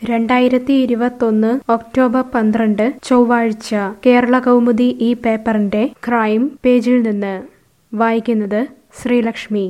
രണ്ടായിരത്തി ഇരുപത്തൊന്ന് ഒക്ടോബർ പന്ത്രണ്ട് ചൊവ്വാഴ്ച കേരള കൗമുദി ഈ പേപ്പറിന്റെ ക്രൈം പേജിൽ നിന്ന് വായിക്കുന്നത് ശ്രീലക്ഷ്മി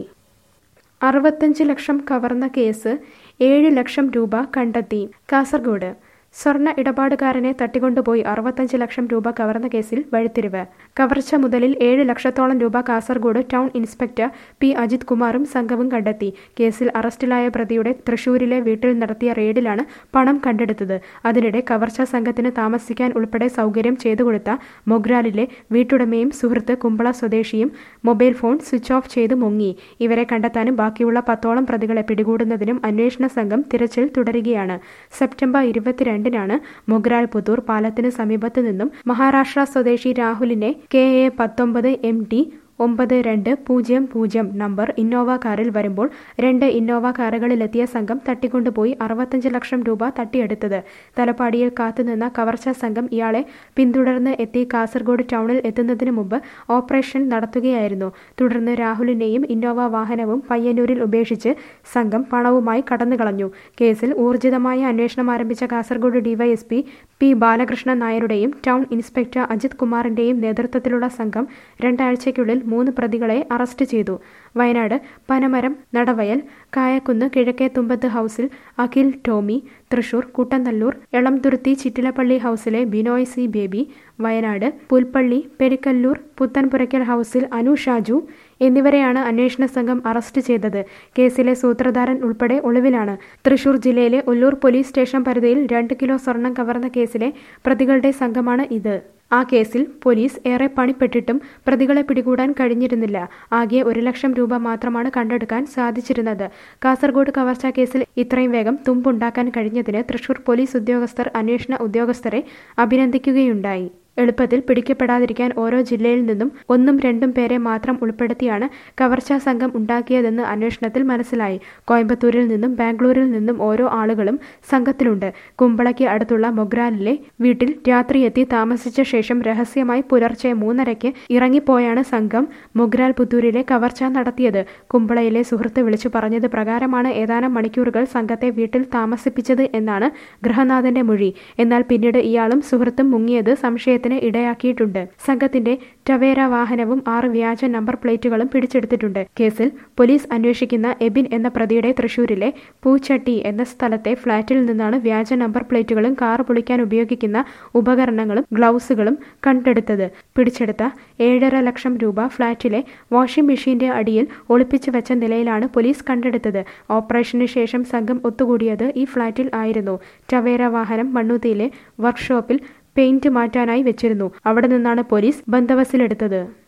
അറുപത്തഞ്ച് ലക്ഷം കവർന്ന കേസ് ഏഴ് ലക്ഷം രൂപ കണ്ടെത്തി കാസർഗോഡ് സ്വർണ്ണ ഇടപാടുകാരനെ തട്ടിക്കൊണ്ടുപോയി അറുപത്തഞ്ച് ലക്ഷം രൂപ കവർന്ന കേസിൽ വഴിത്തിരിവ് കവർച്ച മുതലിൽ ഏഴ് ലക്ഷത്തോളം രൂപ Kasaragod town inspector P Ajith കുമാറും സംഘവും കണ്ടെത്തി കേസിൽ അറസ്റ്റിലായ പ്രതിയുടെ തൃശൂരിലെ വീട്ടിൽ നടത്തിയ റെയ്ഡിലാണ് പണം കണ്ടെടുത്തത് അതിനിടെ കവർച്ചാ സംഘത്തിന് താമസിക്കാൻ ഉൾപ്പെടെ സൗകര്യം ചെയ്തുകൊടുത്ത മൊഗ്രാലിലെ വീട്ടുടമയും സുഹൃത്ത് കുമ്പള സ്വദേശിയും മൊബൈൽ ഫോൺ സ്വിച്ച് ഓഫ് ചെയ്ത് മുങ്ങി ഇവരെ കണ്ടെത്താനും ബാക്കിയുള്ള പത്തോളം പ്രതികളെ പിടികൂടുന്നതിനും അന്വേഷണ സംഘം തിരച്ചിൽ തുടരുകയാണ് സെപ്റ്റംബർ ഇരുപത്തിരണ്ടിനാണ് മൊഗ്രാൽ പുത്തൂർ പാലത്തിന് സമീപത്ത് നിന്നും മഹാരാഷ്ട്ര സ്വദേശി രാഹുലിനെ കെ എ പത്തൊമ്പത് എം ടി ഒമ്പത് രണ്ട് പൂജ്യം പൂജ്യം നമ്പർ ഇന്നോവ കാറിൽ വരുമ്പോൾ രണ്ട് ഇന്നോവ കാറുകളിലെത്തിയ സംഘം തട്ടിക്കൊണ്ടുപോയി അറുപത്തഞ്ച് ലക്ഷം രൂപ തട്ടിയെടുത്തത് തലപ്പാടിയിൽ കാത്തുനിന്ന കവർച്ചാ സംഘം ഇയാളെ പിന്തുടർന്ന് എത്തി കാസർഗോഡ് ടൗണിൽ എത്തുന്നതിന് മുമ്പ് ഓപ്പറേഷൻ നടത്തുകയായിരുന്നു തുടർന്ന് രാഹുലിനെയും ഇന്നോവ വാഹനവും പയ്യന്നൂരിൽ ഉപേക്ഷിച്ച് സംഘം പണവുമായി കടന്നുകളഞ്ഞു കേസിൽ ഊർജിതമായ അന്വേഷണം ആരംഭിച്ച കാസർഗോഡ് ഡിവൈഎസ്പി പി ബാലകൃഷ്ണൻ നായരുടെയും ടൗൺ ഇൻസ്പെക്ടർ അജിത് കുമാറിന്റെയും നേതൃത്വത്തിലുള്ള സംഘം രണ്ടാഴ്ചയ്ക്കുള്ളിൽ മൂന്ന് പ്രതികളെ അറസ്റ്റ് ചെയ്തു വയനാട് പനമരം നടവയൽ കായക്കുന്ന് കിഴക്കേ തുമ്പത്ത് ഹൗസിൽ അഖിൽ ടോമി തൃശൂർ കുട്ടനല്ലൂർ എളംതുരുത്തി ചിറ്റിലപ്പള്ളി ഹൗസിലെ ബിനോയ് സി ബേബി വയനാട് പുൽപ്പള്ളി പെരിക്കല്ലൂർ പുത്തൻപുരയ്ക്കൽ ഹൗസിൽ അനു ഷാജു എന്നിവരെയാണ് അന്വേഷണ സംഘം അറസ്റ്റ് ചെയ്തത് കേസിലെ സൂത്രധാരൻ ഉൾപ്പെടെ ഒളിവിലാണ് തൃശൂർ ജില്ലയിലെ ഒല്ലൂർ പോലീസ് സ്റ്റേഷൻ പരിധിയിൽ രണ്ട് കിലോ സ്വർണം കവർന്ന കേസിലെ പ്രതികളുടെ സംഘമാണ് ഇത് ആ കേസിൽ പോലീസ് ഏറെ പണിപ്പെട്ടിട്ടും പ്രതികളെ പിടികൂടാൻ കഴിഞ്ഞിരുന്നില്ല ആകെ ഒരു ലക്ഷം രൂപ മാത്രമാണ് കണ്ടെടുക്കാൻ സാധിച്ചിരുന്നത് കാസർഗോഡ് കവർച്ചാ കേസിൽ ഇത്രയും വേഗം തുമ്പുണ്ടാക്കാൻ കഴിഞ്ഞതിന് തൃശൂർ പോലീസ് ഉദ്യോഗസ്ഥർ അന്വേഷണ ഉദ്യോഗസ്ഥരെ അഭിനന്ദിക്കുകയുണ്ടായി എളുപ്പത്തിൽ പിടിക്കപ്പെടാതിരിക്കാൻ ഓരോ ജില്ലയിൽ നിന്നും ഒന്നും രണ്ടും പേരെ മാത്രം ഉൾപ്പെടുത്തിയാണ് കവർച്ചാ സംഘം ഉണ്ടാക്കിയതെന്ന് അന്വേഷണത്തിൽ മനസ്സിലായി കോയമ്പത്തൂരിൽ നിന്നും ബാംഗ്ലൂരിൽ നിന്നും ഓരോ ആളുകളും സംഘത്തിലുണ്ട് കുമ്പളയ്ക്ക് അടുത്തുള്ള മൊഗ്രാലിലെ വീട്ടിൽ രാത്രിയെത്തി താമസിച്ച ശേഷം രഹസ്യമായി പുലർച്ചെ മൂന്നരയ്ക്ക് ഇറങ്ങിപ്പോയാണ് സംഘം മൊഗ്രാൽ പുത്തൂരിലെ കവർച്ച നടത്തിയത് കുമ്പളയിലെ സുഹൃത്ത് വിളിച്ചു പറഞ്ഞത് പ്രകാരമാണ് ഏതാനും മണിക്കൂറുകൾ സംഘത്തെ വീട്ടിൽ താമസിപ്പിച്ചത് എന്നാണ് ഗൃഹനാഥന്റെ മൊഴി എന്നാൽ പിന്നീട് ഇയാളും സുഹൃത്തും മുങ്ങിയത് സംശയത്തിന് സംഘത്തിന് ഇടയാക്കിയിട്ടുണ്ട് സംഘത്തിന്റെ ടവേര വാഹനവും ആറ് വ്യാജ നമ്പർ പ്ലേറ്റുകളും പിടിച്ചെടുത്തിട്ടുണ്ട് കേസിൽ പോലീസ് അന്വേഷിക്കുന്ന എബിൻ എന്ന പ്രതിയുടെ തൃശൂരിലെ പൂച്ചട്ടി എന്ന സ്ഥലത്തെ ഫ്ളാറ്റിൽ നിന്നാണ് വ്യാജ നമ്പർ പ്ലേറ്റുകളും കാർ പൊളിക്കാൻ ഉപയോഗിക്കുന്ന ഉപകരണങ്ങളും ഗ്ലൗസുകളും കണ്ടെടുത്തത് പിടിച്ചെടുത്ത ഏഴര ലക്ഷം രൂപ ഫ്ളാറ്റിലെ വാഷിംഗ് മെഷീന്റെ അടിയിൽ ഒളിപ്പിച്ചു വെച്ച നിലയിലാണ് പോലീസ് കണ്ടെടുത്തത് ഓപ്പറേഷന് ശേഷം സംഘം ഒത്തുകൂടിയത് ഈ ഫ്ളാറ്റിൽ ആയിരുന്നു ടവേര വാഹനം മണ്ണുത്തിയിലെ വർക്ക്ഷോപ്പിൽ പെയിന്റ് മാറ്റാനായി വെച്ചിരുന്നു അവിടെ നിന്നാണ് പോലീസ് ബന്ദവസിലെടുത്തത്